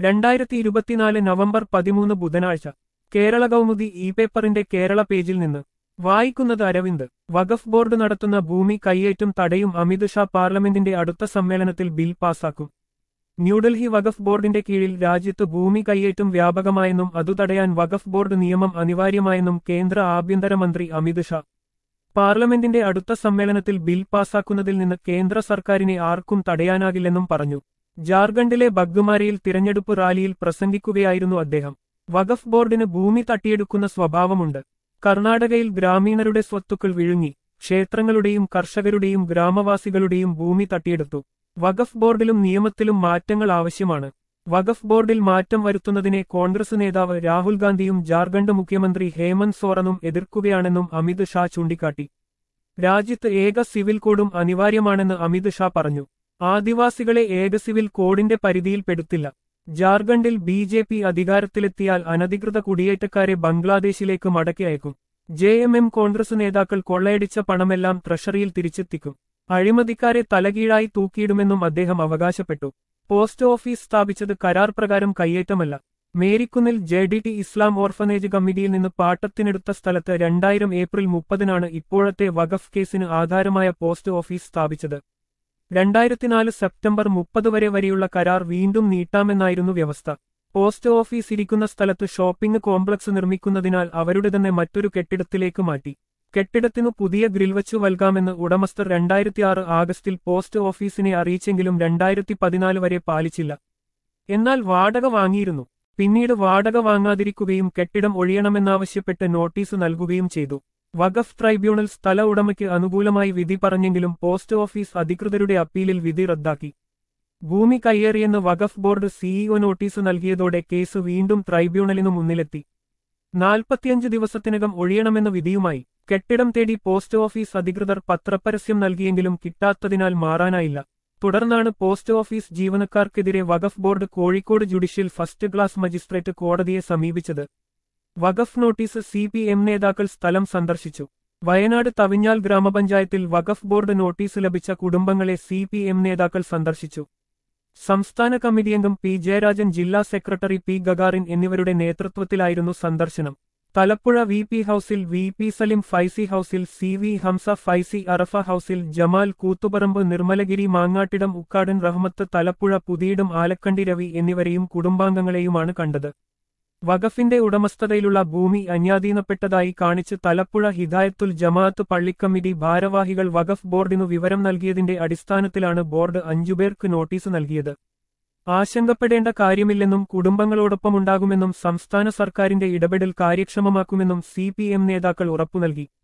രണ്ടായിരത്തി ഇരുപത്തിനാല് നവംബർ പതിമൂന്ന് ബുധനാഴ്ച കേരള കൗമുദി ഇ പേപ്പറിന്റെ കേരള പേജിൽ നിന്ന് വായിക്കുന്നത് അരവിന്ദ് വഖഫ് ബോർഡ് നടത്തുന്ന ഭൂമി കയ്യേറ്റം തടയും അമിത് ഷാ പാർലമെന്റിന്റെ അടുത്ത സമ്മേളനത്തിൽ ബിൽ പാസാക്കും ന്യൂഡൽഹി വഖഫ് ബോർഡിന്റെ കീഴിൽ രാജ്യത്ത് ഭൂമി കയ്യേറ്റം വ്യാപകമായെന്നും അതു തടയാൻ വഖഫ് ബോർഡ് നിയമം അനിവാര്യമായെന്നും കേന്ദ്ര ആഭ്യന്തരമന്ത്രി അമിത് ഷാ പാർലമെന്റിന്റെ അടുത്ത സമ്മേളനത്തിൽ ബിൽ പാസാക്കുന്നതിൽ നിന്ന് കേന്ദ്ര സർക്കാരിനെ ആർക്കും തടയാനാകില്ലെന്നും പറഞ്ഞു ജാർഖണ്ഡിലെ ബഗ്മാരയിൽ തിരഞ്ഞെടുപ്പ് റാലിയിൽ പ്രസംഗിക്കുകയായിരുന്നു അദ്ദേഹം വഖഫ് ബോർഡിന് ഭൂമി തട്ടിയെടുക്കുന്ന സ്വഭാവമുണ്ട് കർണാടകയിൽ ഗ്രാമീണരുടെ സ്വത്തുക്കൾ വിഴുങ്ങി ക്ഷേത്രങ്ങളുടെയും കർഷകരുടെയും ഗ്രാമവാസികളുടെയും ഭൂമി തട്ടിയെടുത്തു വഖഫ് ബോർഡിലും നിയമത്തിലും മാറ്റങ്ങൾ ആവശ്യമാണ് വഖഫ് ബോർഡിൽ മാറ്റം വരുത്തുന്നതിനെ കോൺഗ്രസ് നേതാവ് രാഹുൽ ഗാന്ധിയും ജാർഖണ്ഡ് മുഖ്യമന്ത്രി ഹേമന്ത് സോറനും എതിർക്കുകയാണെന്നും അമിത് ഷാ ചൂണ്ടിക്കാട്ടി രാജ്യത്ത് ഏക സിവിൽ കോഡും അനിവാര്യമാണെന്ന് അമിത് ഷാ പറഞ്ഞു ആദിവാസികളെ ഏക സിവിൽ കോഡിന്റെ പരിധിയിൽപ്പെടുത്തില്ല ജാർഖണ്ഡിൽ ബി ജെ പി അധികാരത്തിലെത്തിയാൽ അനധികൃത കുടിയേറ്റക്കാരെ ബംഗ്ലാദേശിലേക്ക് മടക്കി അയക്കും ജെ എം എം കോൺഗ്രസ് നേതാക്കൾ കൊള്ളയടിച്ച പണമെല്ലാം ട്രഷറിയിൽ തിരിച്ചെത്തിക്കും അഴിമതിക്കാരെ തലകീഴായി തൂക്കിയിടുമെന്നും അദ്ദേഹം അവകാശപ്പെട്ടു പോസ്റ്റ് ഓഫീസ് സ്ഥാപിച്ചത് കരാർ പ്രകാരം കയ്യേറ്റമല്ല മേരിക്കുന്നിൽ J D T Islam orphanage കമ്മിറ്റിയിൽ നിന്ന് പാട്ടത്തിനെടുത്ത സ്ഥലത്ത് രണ്ടായിരം ഏപ്രിൽ മുപ്പതിനാണ് ഇപ്പോഴത്തെ വഖഫ് കേസിന് ആധാരമായ പോസ്റ്റ് ഓഫീസ് സ്ഥാപിച്ചത് രണ്ടായിരത്തിനാല് സെപ്റ്റംബർ മുപ്പത് വരെ വരെയുള്ള കരാർ വീണ്ടും നീട്ടാമെന്നായിരുന്നു വ്യവസ്ഥ പോസ്റ്റ് ഓഫീസ് ഇരിക്കുന്ന സ്ഥലത്ത് ഷോപ്പിംഗ് കോംപ്ലക്സ് നിർമ്മിക്കുന്നതിനാൽ അവരുടെ തന്നെ മറ്റൊരു കെട്ടിടത്തിലേക്ക് മാറ്റി കെട്ടിടത്തിനു പുതിയ ഗ്രിൽ വച്ചു നൽകാമെന്ന് ഉടമസ്ഥർ രണ്ടായിരത്തിയാറ് ആഗസ്റ്റിൽ പോസ്റ്റ് ഓഫീസിനെ അറിയിച്ചെങ്കിലും രണ്ടായിരത്തി പതിനാല് വരെ പാലിച്ചില്ല എന്നാൽ വാടക വാങ്ങിയിരുന്നു പിന്നീട് വാടക വാങ്ങാതിരിക്കുകയും കെട്ടിടം ഒഴിയണമെന്നാവശ്യപ്പെട്ട് നോട്ടീസ് നൽകുകയും ചെയ്തു വഖഫ് ട്രൈബ്യൂണൽ സ്ഥല ഉടമയ്ക്ക് അനുകൂലമായി വിധി പറഞ്ഞെങ്കിലും പോസ്റ്റ് ഓഫീസ് അധികൃതരുടെ അപ്പീലിൽ വിധി റദ്ദാക്കി ഭൂമി കയ്യേറിയെന്ന് വഖഫ് ബോർഡ് സിഇഒ നോട്ടീസ് നൽകിയതോടെ കേസ് വീണ്ടും ട്രൈബ്യൂണലിനു മുന്നിലെത്തി നാൽപ്പത്തിയഞ്ച് ദിവസത്തിനകം ഒഴിയണമെന്ന വിധിയുമായി കെട്ടിടം തേടി പോസ്റ്റ് ഓഫീസ് അധികൃതർ പത്രപരസ്യം നൽകിയെങ്കിലും കിട്ടാത്തതിനാൽ മാറാനായില്ല തുടർന്നാണ് പോസ്റ്റ് ഓഫീസ് ജീവനക്കാർക്കെതിരെ Waqf board Kozhikode judicial first class magistrate കോടതിയെ സമീപിച്ചത് Waqf notice C P M നേതാക്കൾ സ്ഥലം സന്ദർശിച്ചു വയനാട് തവിഞ്ഞാൽ ഗ്രാമപഞ്ചായത്തിൽ വഖഫ് ബോർഡ് നോട്ടീസ് ലഭിച്ച കുടുംബങ്ങളെ സി പി എം നേതാക്കൾ സന്ദർശിച്ചു സംസ്ഥാന കമ്മിറ്റിയംഗം പി ജയരാജൻ ജില്ലാ സെക്രട്ടറി പി ഗഗാറിൻ എന്നിവരുടെ നേതൃത്വത്തിലായിരുന്നു സന്ദർശനം തലപ്പുഴ വി പി ഹൌസിൽ വി പി സലിം ഫൈസി ഹൌസിൽ സി വി ഹംസ ഫൈസി അറഫ ഹൌസിൽ ജമാൽ കൂത്തുപറമ്പ് നിർമ്മലഗിരി മാങ്ങാട്ടിടം ഉക്കാടൻ റഹ്മത്ത് തലപ്പുഴ പുതിയിടം ആലക്കണ്ടി രവി എന്നിവരെയും കുടുംബാംഗങ്ങളെയുമാണ് കണ്ടത് വഖഫിന്റെ ഉടമസ്ഥതയിലുള്ള ഭൂമി അന്യാധീനപ്പെട്ടതായി കാണിച്ച് തലപ്പുഴ ഹിദായത്തുൽ ജമാഅത്ത് പള്ളിക്കമ്മിറ്റി ഭാരവാഹികൾ വഖഫ് ബോർഡിനു വിവരം നൽകിയതിന്റെ അടിസ്ഥാനത്തിലാണ് ബോർഡ് അഞ്ചുപേർക്ക് നോട്ടീസ് നൽകിയത് ആശങ്കപ്പെടേണ്ട കാര്യമില്ലെന്നും കുടുംബങ്ങളോടൊപ്പമുണ്ടാകുമെന്നും സംസ്ഥാന സർക്കാരിന്റെ ഇടപെടൽ കാര്യക്ഷമമാക്കുമെന്നും സി നേതാക്കൾ ഉറപ്പു നൽകി